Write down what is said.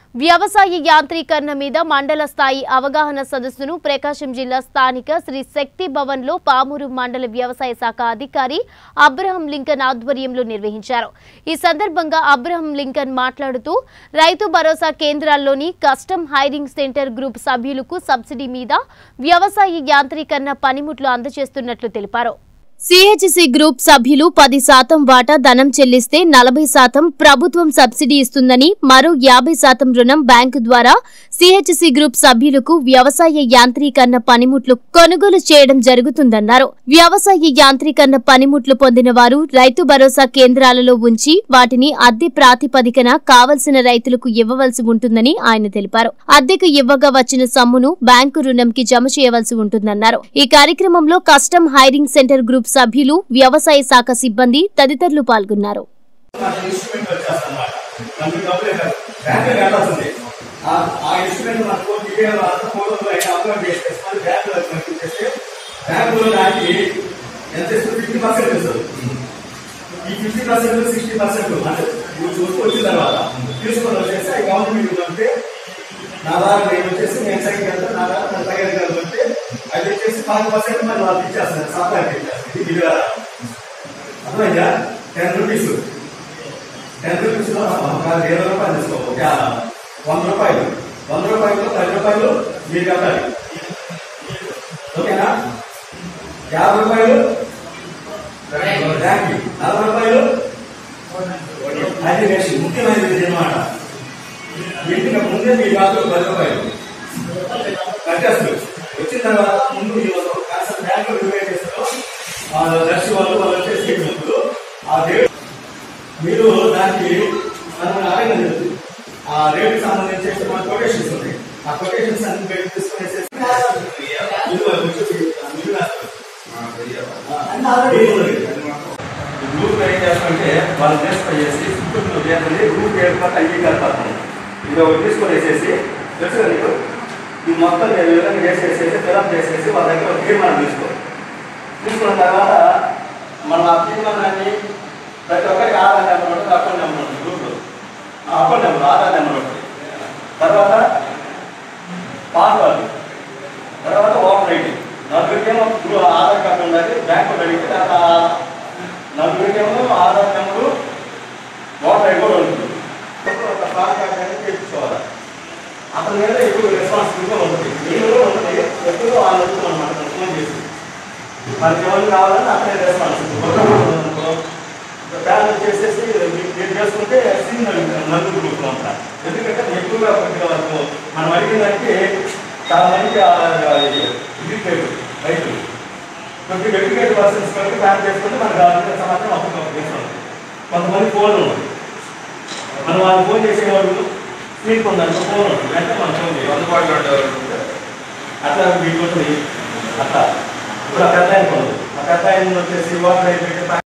వ్యవసాయ యాంత్రీకరణ మీద మండల స్థాయి అవగాహన సదస్సును ప్రకాశం జిల్లా స్థానిక శ్రీ శక్తి భవన్ లో పామూరు మండల వ్యవసాయ శాఖ అధికారి అబ్రహం లింకన్ ఆధ్వర్యంలో నిర్వహించారు ఈ సందర్భంగా అబ్రహం లింకన్ మాట్లాడుతూ రైతు భరోసా కేంద్రాల్లోని కస్టమ్ హైరింగ్ సెంటర్ గ్రూప్ సభ్యులకు సబ్సిడీ మీద వ్యవసాయ యాంత్రీకరణ పనిముట్లు అందజేస్తున్నట్లు తెలిపారు సిహెచ్సి గ్రూప్ సభ్యులు పది శాతం వాటా ధనం చెల్లిస్తే నలభై శాతం ప్రభుత్వం సబ్సిడీ ఇస్తుందని మరో యాభై శాతం రుణం బ్యాంకు ద్వారా సిహెచ్సి గ్రూప్ సభ్యులకు వ్యవసాయ యాంత్రీకరణ పనిముట్లు కొనుగోలు చేయడం జరుగుతుందన్నారు వ్యవసాయ యాంత్రీకరణ పనిముట్లు పొందిన వారు రైతు భరోసా కేంద్రాలలో ఉంచి వాటిని అద్దె ప్రాతిపదికన కావలసిన రైతులకు ఇవ్వవలసి ఉంటుందని ఆయన తెలిపారు అద్దెకు ఇవ్వగా వచ్చిన సొమ్మును బ్యాంకు రుణంకి జమ చేయవలసి ఉంటుందన్నారు ఈ కార్యక్రమంలో కస్టమ్ హైరింగ్ సెంటర్ గ్రూప్ సభ్యులు వ్యవసాయ శాఖ సిబ్బంది తదితరులు పాల్గొన్నారు మనకి ఇన్స్ట్రుమెంట్ వచ్చేస్తామన్నమాట మనకి డబ్బులు కాదు బ్యాంకులో కట్టాల్సింది ఆ ఆ ఇన్స్ట్రుమెంట్ మనకు దివ్య మూడు వందల ఐదు అకౌంట్ చేసేసి మళ్ళీ బ్యాంకులో పంపించేస్తే బ్యాంకులో దానికి ఎంత ఇస్తుంది ఫిఫ్టీ పర్సెంట్ ఇస్తుంది ఈ ఫిఫ్టీ పర్సెంట్ సిక్స్టీ పర్సెంట్ అంటే నువ్వు చూసుకు వచ్చిన తర్వాత తీసుకొని వచ్చేసి ఆ గవర్నమెంట్ ఉంటే నా ద్వారా నేను వచ్చేసి నేను సైకి వెళ్తాను నా ద్వారా నా తగిన వెళ్తుంటే అది వచ్చేసి ఫైవ్ పర్సెంట్ మళ్ళీ వాళ్ళకి ఇచ్చేస్తాను సప్లై ఇచ్చేస్తాను ఇది బిల్లు కదా అర్థమైందా టెన్ రూపీస్ టెన్ రూపీస్ లో ఒక ఇరవై రూపాయలు తీసుకో ఒక వంద రూపాయలు వంద రూపాయలు పది రూపాయలు మీరు కట్టాలి ఓకేనా యాభై రూపాయలు బ్యాంక్ నలభై రూపాయలు అది నెక్స్ట్ ముఖ్యమైనది అనమాట ఇంటికి ముందే మీ కాదు పది రూపాయలు కట్టేస్తారు వచ్చిన తర్వాత ముందు మీరు కాస్త బ్యాంకు డివైడ్ చేస్తారు ఆ దర్శి వాళ్ళు వాళ్ళు వచ్చేసి ముందు ఆ రేట్ మీరు దానికి మనం అడగలేదు ఆ రేట్ సంబంధించి మన కొటేషన్స్ ఉంటాయి ఆ కొటేషన్స్ అన్ని బయట తీసుకునేసేసి మీరు వచ్చేసి మీరు రాస్తారు. గ్రూప్ ఏం చేస్తామంటే వాళ్ళు ట్రాన్స్ఫర్ చేసి చుట్టూ చేయాలని గ్రూప్ ఏర్పాటు అంగీకార పత్రం ఇది ఒకటి తీసుకొని వేసేసి తెలుసు కదా నీకు ఇది మొత్తం నేను ఈ విధంగా చేసేసేసి ఫిలప్ చేసేసి వాళ్ళ దగ్గర ఒక తీర్మానం తీసుకో తీసుకున్న తర్వాత మనం ఆ తీర్మానాన్ని ప్రతి ఒక్కరికి ఆధార్ నెంబర్ ఉంటుంది అకౌంట్ నెంబర్ ఉంటుంది గ్రూప్లో ఆ అకౌంట్ నెంబర్ ఆధార్ నెంబర్ ఉంటుంది తర్వాత పాస్వర్డ్ తర్వాత ఓటర్ ఐడి నలుగురికేమో గ్రూ- ఆధార్ కార్డు ఉండాలి బ్యాంకు అడిగితే తర్వాత నలుగురికేమో ఆధార్ నెంబరు ఓటర్ ఐడి కూడా ఉంటుంది ఒక పాన్ కార్డు అనేది తెచ్చుకోవాలి అతని మీద ఎక్కువ రెస్పాన్సిబిలిటీగా ఉంటుంది నేను కూడా ఉంటుంది ఎప్పుడు వాళ్ళు వస్తుంది అనమాట ఫోన్ చేసి మనకి ఎవరు కావాలని అతనే రెస్పాన్సిబిలిటీ బ్యాన్ చేసేసి మీరు చేసుకుంటే సీన్ నలుగురు గ్రూప్ ఉంటా ఎందుకంటే ఎక్కువగా కొద్దిగా వరకు మనం అడిగిన దానికి చాలా మందికి ఆ ఇది లేదు రైతులు కొద్దిగా ఎడ్యుకేట్ పర్సన్స్ కాబట్టి బ్యాన్ చేసుకుంటే మనకు కావాల్సిన సమాచారం అప్పుడు చేస్తాం కొంతమంది ఫోన్ ఉంది మనం వాళ్ళు ఫోన్ చేసేవాళ్ళు మీకు ఉందనుకో ఫోన్ ఉంటుంది అంటే మనం ఫోన్ చేయాలి అందుబాటులో ఉండేవాళ్ళు ఉంటే అట్లా మీకు ఉంటుంది అట్లా ఇప్పుడు ఆ పెద్ద ఆయన ఉంది ఆ పెద్ద ఆయన వచ్చేసి వాటర్ అయిపోయి